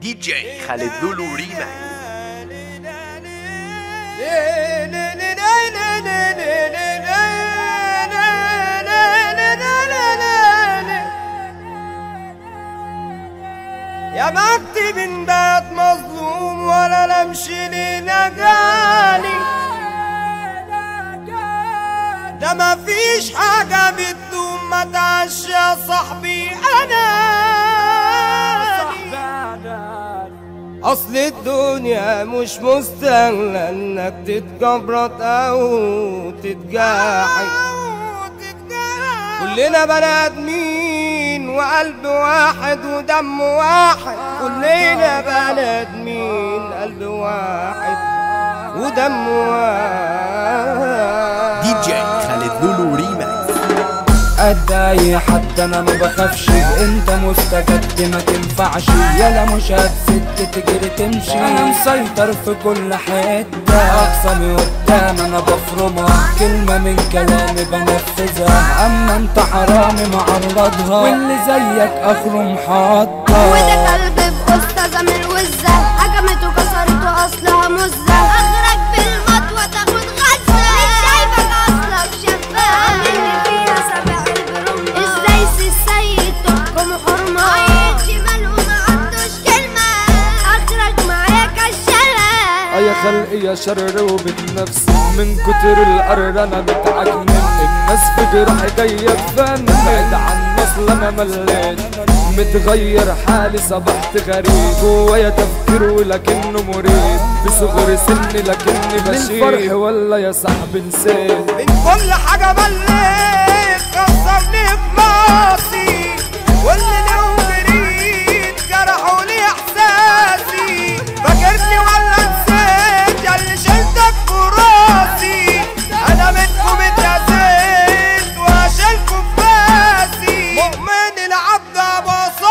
دي جي خالد لولو ريماكس يا بختي من بات مظلوم ولا لمشي لينا جالي ده ما فيش حاجة بتدوم ما تعش يا صاحبي أنا أصل الدنيا مش مستاهلة إنك تتجبرط أو تتجاحد كلنا بني آدمين وقلب واحد ودم واحد كلنا بني آدمين قلب واحد ودم واحد دي جي خالد لولو ريماكس قد اي حد انا ما بخافش انت مستجد ما تنفعش يلا مش هتسد تجري تمشي انا مسيطر في كل حته اقسمي قدام انا بفرمها كلمه من كلامي بنفذها اما انت حرامي معرضها واللي زيك اخره محطه وده قلب بأستاذة من الوزة هجمت وكسرت وأصلها مزة أخرج بالمطوة تاخد غزة مش شايفك أصلك شفاف اللي فيها سبع البرمة ازاي سي السيد تحكم حرمة عيد شمال وما عندوش كلمة أخرج معايا كالشلة يا خلقي يا شر وبالنفس من كتر القرر انا متعكنن الناس في جراحي جاية تفنن بعيد عن اصل انا مليت متغير حالي صبحت غريب جوايا تفكير ولكنه مريب في صغر سني لكني بشيب للفرح ولا يا صاحبي نسيت من كل حاجة مليت كسرني في ماسي واللي لو جريت جرحوا لي احساسي فاكرني ولا نسيت يا اللي شلتك في راسي انا منكم اتأذيت واشيلكم في باسي مؤمن العبد ابو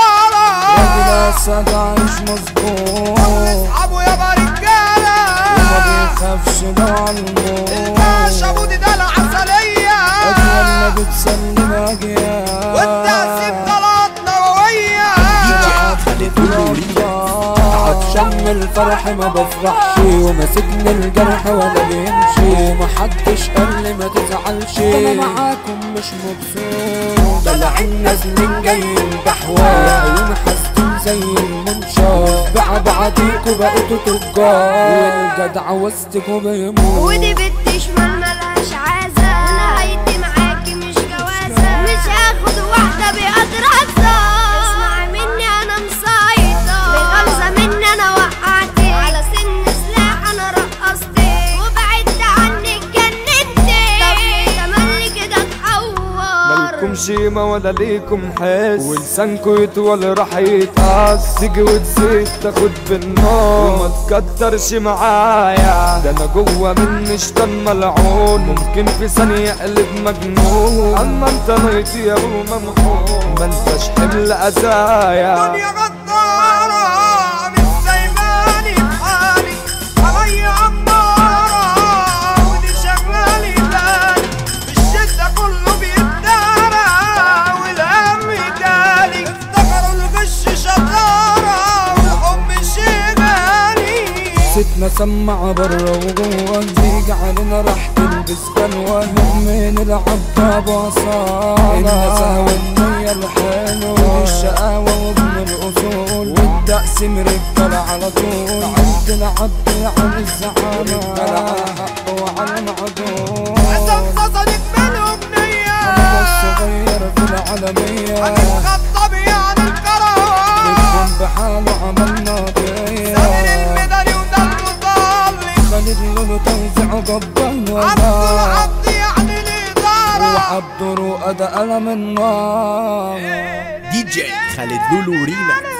راجل صالح اسد عايش مظبوط اصحابه يابا رجاله وما بيخافش ده عالموت الباشا بودي ده العسليه أجمل بتسلم أجيال والتقسيم طلعت نوويه خالد لولو ريماكس عطشان الفرح ما بفرحش وماسكني الجرح ولا بيمشي ومحدش قال لي ما تزعلش انا معاكم مش مبسوط طالعين نازلين جايين بحوار عيون حاسين زي المنشار بقى بعضيكوا بقيتوا تجار والجدع وسطكوا بيموت ودي بنت شمال ملهاش عازة نهايتي معاكي مش جوازة مش هاخد واحدة بأدراسة اسمعي مني أنا مسيطر بغمزة مني أنا وقعتك على سن سلاح أنا رقصتك وبعدت عنك جننتك طب تملي كده اتحور مالكم شيمة ولا ليكم حس ولسانكوا يطول راح يتقص تيجي وتزيد تاخد بالنار وما تكترش معايا ده انا جوه مني شيطان ملعون ممكن في ثانية اقلب مجنون اما انت ميت يا ابو ممحون ما انتش حمل اذايا دنيا غدارة مش سايباني في حالي عليا عمارة ودي شغالي بالي في الشدة كله بيتدارى والهم جالي افتكروا الغش شطارة والحب شغالي ستنا سمع برا وجوه تيجي علينا راح تلبس كنوة من العب بصالة النزهة والنية الحلوة الشقاوة وابن الأصول والتقسيم رجالة على طول عندنا عبد عن الزعامة رجالة على حق وعلى المعدول عزم قصدك بالأغنية أنا الصغير في العالمية هتتخطب يعني الكرهوة نكون بحاله عملنا سامر بيه المدني وده المطلق خالد لولو توزيع جبان عبد وبار العبد يعني الإدارة وعبد رؤى ده قلم النار دي جي خالد لولو ريماكس